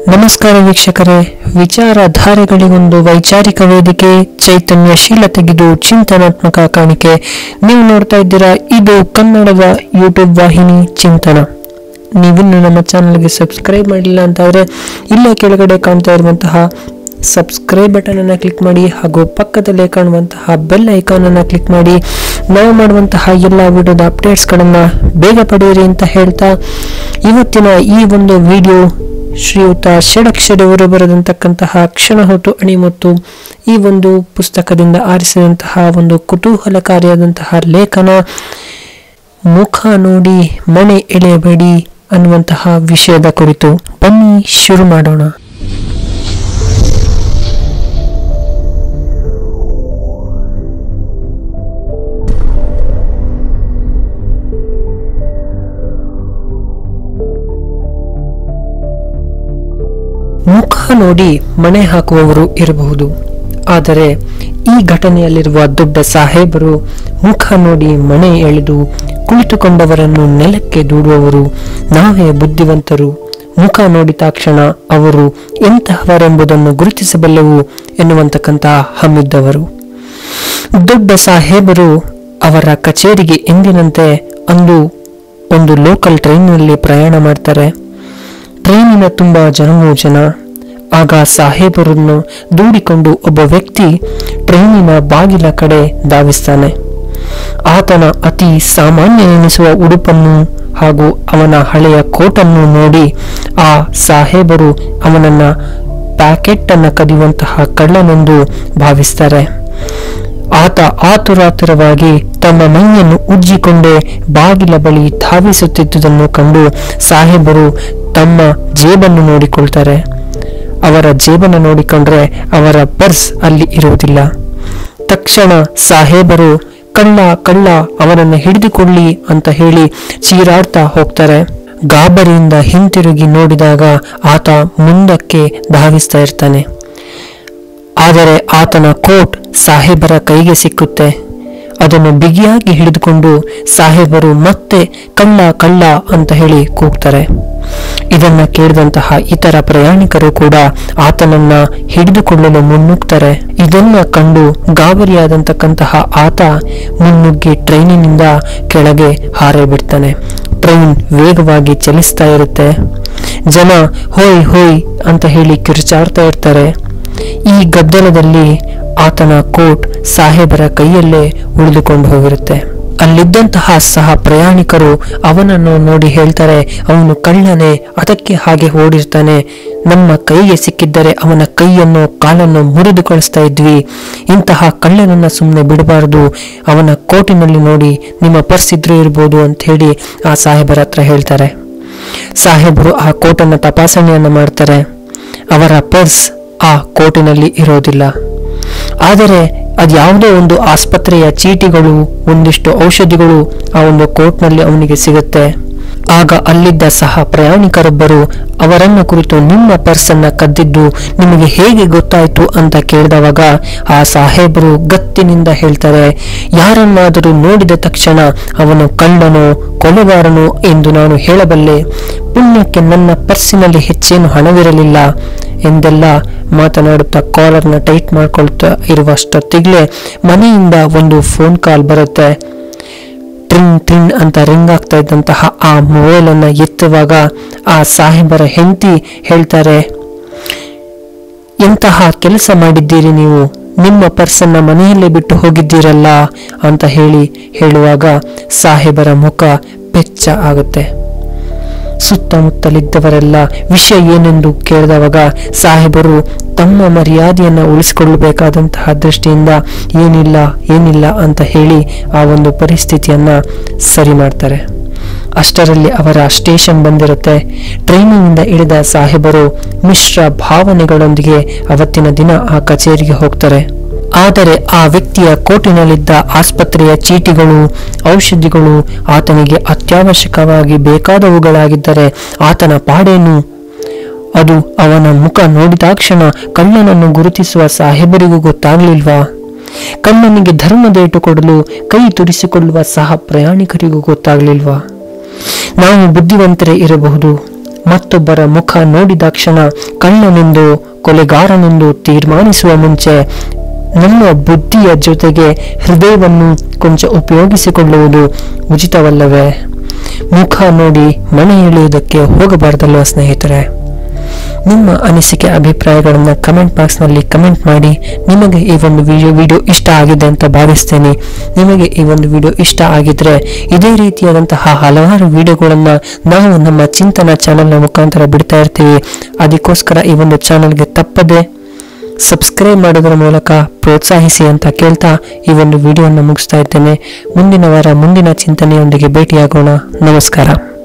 ನಮಸ್ಕಾರ ವೀಕ್ಷಕರೇ ವಿಚಾರಧಾರೆಗಳಿಗೊಂದು ವೈಚಾರಿಕ ವೇದಿಕೆ ಚೈತನ್ಯಶೀಲ ತೆಗೆದು ಚಿಂತನಾತ್ಮಕ ಕಾಣಿಕೆ ನೀವು ನೋಡ್ತಾ ಇದ್ದೀರಾ ಇದು ಕನ್ನಡದ ಯೂಟ್ಯೂಬ್ ವಾಹಿನಿ ಚಿಂತನ ನೀವಿನ್ನು ನಮ್ಮ ಚಾನಲ್ಗೆ ಸಬ್ಸ್ಕ್ರೈಬ್ ಮಾಡಿಲ್ಲ ಅಂತಾದ್ರೆ ಇಲ್ಲೇ ಕೆಳಗಡೆ ಕಾಣ್ತಾ ಇರುವಂತಹ ಸಬ್ಸ್ಕ್ರೈಬ್ ಬಟನ್ ಅನ್ನ ಕ್ಲಿಕ್ ಮಾಡಿ ಹಾಗೂ ಪಕ್ಕದಲ್ಲೇ ಕಾಣುವಂತಹ ಬೆಲ್ ಐಕಾನ್ ಅನ್ನ ಕ್ಲಿಕ್ ಮಾಡಿ ನಾವು ಮಾಡುವಂತಹ ಎಲ್ಲ ವಿಡಿಯೋದ ಅಪ್ಡೇಟ್ಸ್ಗಳನ್ನ ಬೇಗ ಪಡೆಯಿರಿ ಅಂತ ಹೇಳ್ತಾ ಇವತ್ತಿನ ಈ ಒಂದು ವಿಡಿಯೋ ಶ್ರೀಯುತ ಷಡಕ್ಷರಿ ಅವರು ಬರೆದಂತಕ್ಕಂತಹ ಕ್ಷಣ ಹೊತ್ತು ಅಣಿಮುತ್ತು ಈ ಒಂದು ಪುಸ್ತಕದಿಂದ ಆರಿಸಿದಂತಹ ಒಂದು ಕುತೂಹಲಕಾರಿಯಾದಂತಹ ಲೇಖನ ಮುಖ ನೋಡಿ ಮಣೆ ಎಳೆಯಬೇಡಿ ಅನ್ನುವಂತಹ ವಿಷಯದ ಕುರಿತು ಬನ್ನಿ ಶುರು ಮಾಡೋಣ ಮುಖ ನೋಡಿ ಮಣೆ ಹಾಕುವವರು ಇರಬಹುದು ಆದರೆ ಈ ಘಟನೆಯಲ್ಲಿರುವ ದೊಡ್ಡ ಸಾಹೇಬರು ಮುಖ ನೋಡಿ ಮಣೆ ಎಳೆದು ಕುಳಿತುಕೊಂಡವರನ್ನು ನೆಲಕ್ಕೆ ದೂಡುವವರು ನಾವೇ ಬುದ್ಧಿವಂತರು ಮುಖ ನೋಡಿದ ತಕ್ಷಣ ಅವರು ಎಂತಹವರೆಂಬುದನ್ನು ಗುರುತಿಸಬಲ್ಲೆವು ಎನ್ನುವಂತಕ್ಕಂತಹ ಹಮ್ಮಿದ್ದವರು ದೊಡ್ಡ ಸಾಹೇಬರು ಅವರ ಕಚೇರಿಗೆ ಎಂದಿನಂತೆ ಅಂದು ಒಂದು ಲೋಕಲ್ ಟ್ರೈನ್ನಲ್ಲಿ ಪ್ರಯಾಣ ಮಾಡ್ತಾರೆ ಟ್ರೈನಿನ ತುಂಬ ಜನವೂ ಜನ ಆಗ ಸಾಹೇಬರನ್ನು ದೂಡಿಕೊಂಡು ಒಬ್ಬ ವ್ಯಕ್ತಿ ಟ್ರೈನಿನ ಬಾಗಿಲ ಕಡೆ ಧಾವಿಸ್ತಾನೆ ಆತನ ಅತಿ ಸಾಮಾನ್ಯ ಎನಿಸುವ ಉಡುಪನ್ನು ಹಾಗೂ ಅವನ ಹಳೆಯ ಕೋಟನ್ನು ನೋಡಿ ಆ ಸಾಹೇಬರು ಅವನನ್ನ ಪ್ಯಾಕೆಟ್ ಅನ್ನ ಕದಿಯುವಂತಹ ಕಳ್ಳನೆಂದು ಭಾವಿಸ್ತಾರೆ ಆತ ಆತುರಾತುರವಾಗಿ ತಮ್ಮ ಮೈಯನ್ನು ಉಜ್ಜಿಕೊಂಡೇ ಬಾಗಿಲ ಬಳಿ ಧಾವಿಸುತ್ತಿದ್ದುದನ್ನು ಕಂಡು ಸಾಹೇಬರು ತಮ್ಮ ಜೇಬನ್ನು ನೋಡಿಕೊಳ್ತಾರೆ ಅವರ ಜೇಬನ್ನು ನೋಡಿಕೊಂಡ್ರೆ ಅವರ ಪರ್ಸ್ ಅಲ್ಲಿ ಇರುವುದಿಲ್ಲ ತಕ್ಷಣ ಸಾಹೇಬರು ಕಳ್ಳ ಕಳ್ಳ ಅವನನ್ನು ಹಿಡಿದುಕೊಳ್ಳಿ ಅಂತ ಹೇಳಿ ಚೀರಾಡ್ತಾ ಹೋಗ್ತಾರೆ ಗಾಬರಿಯಿಂದ ಹಿಂತಿರುಗಿ ನೋಡಿದಾಗ ಆತ ಮುಂದಕ್ಕೆ ಧಾವಿಸ್ತಾ ಇರ್ತಾನೆ ಆದರೆ ಆತನ ಕೋಟ್ ಸಾಹೇಬರ ಕೈಗೆ ಸಿಕ್ಕುತ್ತೆ ಅದನ್ನು ಬಿಗಿಯಾಗಿ ಹಿಡಿದುಕೊಂಡು ಸಾಹೇಬರು ಮತ್ತೆ ಕಳ್ಳ ಕಳ್ಳ ಅಂತ ಹೇಳಿ ಕೂಗ್ತಾರೆ ಇದನ್ನ ಕೇಳಿದಂತಹ ಇತರ ಪ್ರಯಾಣಿಕರು ಕೂಡ ಆತನನ್ನ ಹಿಡಿದುಕೊಳ್ಳಲು ಮುನ್ನುಗ್ತಾರೆ ಇದನ್ನ ಕಂಡು ಗಾಬರಿಯಾದಂತಕ್ಕಂತಹ ಆತ ಮುನ್ನುಗ್ಗಿ ಟ್ರೈನಿನಿಂದ ಕೆಳಗೆ ಹಾರೇ ಬಿಡ್ತಾನೆ ಟ್ರೈನ್ ವೇಗವಾಗಿ ಚಲಿಸ್ತಾ ಇರುತ್ತೆ ಜನ ಹೋಯ್ ಹೋಯ್ ಅಂತ ಹೇಳಿ ಕಿರುಚಾಡ್ತಾ ಇರ್ತಾರೆ ಈ ಗದ್ದಲದಲ್ಲಿ ಆತನ ಕೋಟ್ ಸಾಹೇಬರ ಕೈಯಲ್ಲೇ ಉಳಿದುಕೊಂಡು ಹೋಗಿರುತ್ತೆ ಅಲ್ಲಿದ್ದಂತಹ ಸಹ ಪ್ರಯಾಣಿಕರು ಅವನನ್ನು ನೋಡಿ ಹೇಳ್ತಾರೆ ಅವನು ಕಳ್ಳನೇ ಅದಕ್ಕೆ ಹಾಗೆ ಓಡಿರ್ತಾನೆ ನಮ್ಮ ಕೈಗೆ ಸಿಕ್ಕಿದ್ದರೆ ಅವನ ಕೈಯನ್ನು ಕಾಲನ್ನು ಮುರಿದು ಕಳಿಸ್ತಾ ಇದ್ವಿ ಇಂತಹ ಕಳ್ಳನನ್ನ ಸುಮ್ಮನೆ ಬಿಡಬಾರದು ಅವನ ಕೋಟಿನಲ್ಲಿ ನೋಡಿ ನಿಮ್ಮ ಪರ್ಸ್ ಇದ್ರೂ ಇರ್ಬೋದು ಅಂತ ಹೇಳಿ ಆ ಸಾಹೇಬರ ಹತ್ರ ಹೇಳ್ತಾರೆ ಸಾಹೇಬರು ಆ ಕೋಟನ್ನು ತಪಾಸಣೆಯನ್ನು ಮಾಡ್ತಾರೆ ಅವರ ಪರ್ಸ್ ಆ ಕೋಟಿನಲ್ಲಿ ಇರೋದಿಲ್ಲ ಆದರೆ ಅದ್ಯಾವುದೋ ಒಂದು ಆಸ್ಪತ್ರೆಯ ಚೀಟಿಗಳು ಒಂದಿಷ್ಟು ಔಷಧಿಗಳು ಆ ಒಂದು ಕೋಟ್ನಲ್ಲಿ ಅವನಿಗೆ ಸಿಗುತ್ತೆ ಆಗ ಅಲ್ಲಿದ್ದ ಸಹ ಪ್ರಯಾಣಿಕರೊಬ್ಬರು ಅವರನ್ನ ಕುರಿತು ನಿಮ್ಮ ಪರ್ಸನ್ನ ಕದ್ದಿದ್ದು ನಿಮಗೆ ಹೇಗೆ ಗೊತ್ತಾಯ್ತು ಅಂತ ಕೇಳಿದವಾಗ ಆ ಸಾಹೇಬರು ಗತ್ತಿನಿಂದ ಹೇಳ್ತಾರೆ ಯಾರನ್ನಾದರೂ ನೋಡಿದ ತಕ್ಷಣ ಅವನು ಕಳ್ಳನೋ ಕೊಲೆಗಾರನು ಎಂದು ನಾನು ಹೇಳಬಲ್ಲೆ ಪುಣ್ಯಕ್ಕೆ ನನ್ನ ಪರ್ಸಿನಲ್ಲಿ ಹೆಚ್ಚೇನು ಹಣವಿರಲಿಲ್ಲ ಎಂದೆಲ್ಲ ಮಾತನಾಡುತ್ತಾ ಕಾಲರ್ನ ಟೈಟ್ ಮಾಡ್ಕೊಳ್ತಾ ಇರುವಷ್ಟೊತ್ತಿಗ್ಲೇ ಮನೆಯಿಂದ ಒಂದು ಫೋನ್ ಕಾಲ್ ಬರುತ್ತೆ ಟ್ರಿನ್ ಟ್ರಿನ್ ಅಂತ ರಿಂಗ್ ಆಗ್ತಾ ಇದ್ದಂತಹ ಆ ಮೊಬೈಲ್ ಅನ್ನ ಎತ್ತುವಾಗ ಆ ಸಾಹೇಬರ ಹೆಂಡತಿ ಹೇಳ್ತಾರೆ ಎಂತಹ ಕೆಲಸ ಮಾಡಿದ್ದೀರಿ ನೀವು ನಿಮ್ಮ ಪರ್ಸನ್ನ ಮನೆಯಲ್ಲೇ ಬಿಟ್ಟು ಹೋಗಿದ್ದೀರಲ್ಲ ಅಂತ ಹೇಳಿ ಹೇಳುವಾಗ ಸಾಹೇಬರ ಮುಖ ಪೆಚ್ಚ ಆಗುತ್ತೆ ಸುತ್ತಮುತ್ತಲಿದ್ದವರೆಲ್ಲ ವಿಷಯ ಏನೆಂದು ಕೇಳಿದವಾಗ ಸಾಹೇಬರು ತಮ್ಮ ಮರ್ಯಾದೆಯನ್ನು ಉಳಿಸಿಕೊಳ್ಳಬೇಕಾದಂತಹ ದೃಷ್ಟಿಯಿಂದ ಏನಿಲ್ಲ ಏನಿಲ್ಲ ಅಂತ ಹೇಳಿ ಆ ಒಂದು ಪರಿಸ್ಥಿತಿಯನ್ನ ಸರಿ ಮಾಡ್ತಾರೆ ಅಷ್ಟರಲ್ಲಿ ಅವರ ಸ್ಟೇಷನ್ ಬಂದಿರುತ್ತೆ ಟ್ರೈನಿನಿಂದ ಇಳಿದ ಸಾಹೇಬರು ಮಿಶ್ರ ಭಾವನೆಗಳೊಂದಿಗೆ ಅವತ್ತಿನ ದಿನ ಆ ಕಚೇರಿಗೆ ಹೋಗ್ತಾರೆ ಆದರೆ ಆ ವ್ಯಕ್ತಿಯ ಕೋಟಿನಲ್ಲಿದ್ದ ಆಸ್ಪತ್ರೆಯ ಚೀಟಿಗಳು ಔಷಧಿಗಳು ಆತನಿಗೆ ಅತ್ಯವಶ್ಯಕವಾಗಿ ಬೇಕಾದವುಗಳಾಗಿದ್ದರೆ ಆತನ ಪಾಡೇನು ಅದು ಅವನ ಮುಖ ನೋಡಿದಾಕ್ಷಣ ಕಳ್ಳನನ್ನು ಗುರುತಿಸುವ ಸಾಹೇಬರಿಗೂ ಗೊತ್ತಾಗ್ಲಿಲ್ವಾ ಕಳ್ಳನಿಗೆ ಧರ್ಮದೇಟು ಕೊಡಲು ಕೈ ತುರಿಸಿಕೊಳ್ಳುವ ಸಹ ಪ್ರಯಾಣಿಕರಿಗೂ ಗೊತ್ತಾಗ್ಲಿಲ್ವಾ ನಾವು ಬುದ್ಧಿವಂತರೇ ಇರಬಹುದು ಮತ್ತೊಬ್ಬರ ಮುಖ ನೋಡಿದ ಕ್ಷಣ ಕಳ್ಳನೆಂದು ಕೊಲೆಗಾರನೆಂದು ತೀರ್ಮಾನಿಸುವ ಮುಂಚೆ ನಮ್ಮ ಬುದ್ಧಿಯ ಜೊತೆಗೆ ಹೃದಯವನ್ನು ಕೊಂಚ ಉಪಯೋಗಿಸಿಕೊಳ್ಳುವುದು ಉಚಿತವಲ್ಲವೇ ಮುಖ ನೋಡಿ ಮನೆ ಎಳೆಯುವುದಕ್ಕೆ ಹೋಗಬಾರ್ದಲ್ವ ಸ್ನೇಹಿತರೆ ನಿಮ್ಮ ಅನಿಸಿಕೆ ಅಭಿಪ್ರಾಯಗಳನ್ನು ಕಮೆಂಟ್ ಬಾಕ್ಸ್ನಲ್ಲಿ ಕಮೆಂಟ್ ಮಾಡಿ ನಿಮಗೆ ಈ ಒಂದು ವಿಡಿಯೋ ವಿಡಿಯೋ ಇಷ್ಟ ಆಗಿದೆ ಅಂತ ಭಾವಿಸ್ತೇನೆ ನಿಮಗೆ ಈ ಒಂದು ವಿಡಿಯೋ ಇಷ್ಟ ಆಗಿದ್ರೆ ಇದೇ ರೀತಿಯಾದಂತಹ ಹಲವಾರು ವಿಡಿಯೋಗಳನ್ನು ನಾವು ನಮ್ಮ ಚಿಂತನ ಚಾನೆಲ್ನ ಮುಖಾಂತರ ಬಿಡ್ತಾ ಇರ್ತೀವಿ ಅದಕ್ಕೋಸ್ಕರ ಈ ಒಂದು ಚಾನೆಲ್ಗೆ ತಪ್ಪದೆ ಸಬ್ಸ್ಕ್ರೈಬ್ ಮಾಡೋದರ ಮೂಲಕ ಪ್ರೋತ್ಸಾಹಿಸಿ ಅಂತ ಕೇಳ್ತಾ ಈ ಒಂದು ವಿಡಿಯೋನ ಮುಗಿಸ್ತಾ ಇದ್ದೇನೆ ಮುಂದಿನ ವಾರ ಮುಂದಿನ ಚಿಂತನೆಯೊಂದಿಗೆ ಭೇಟಿಯಾಗೋಣ ನಮಸ್ಕಾರ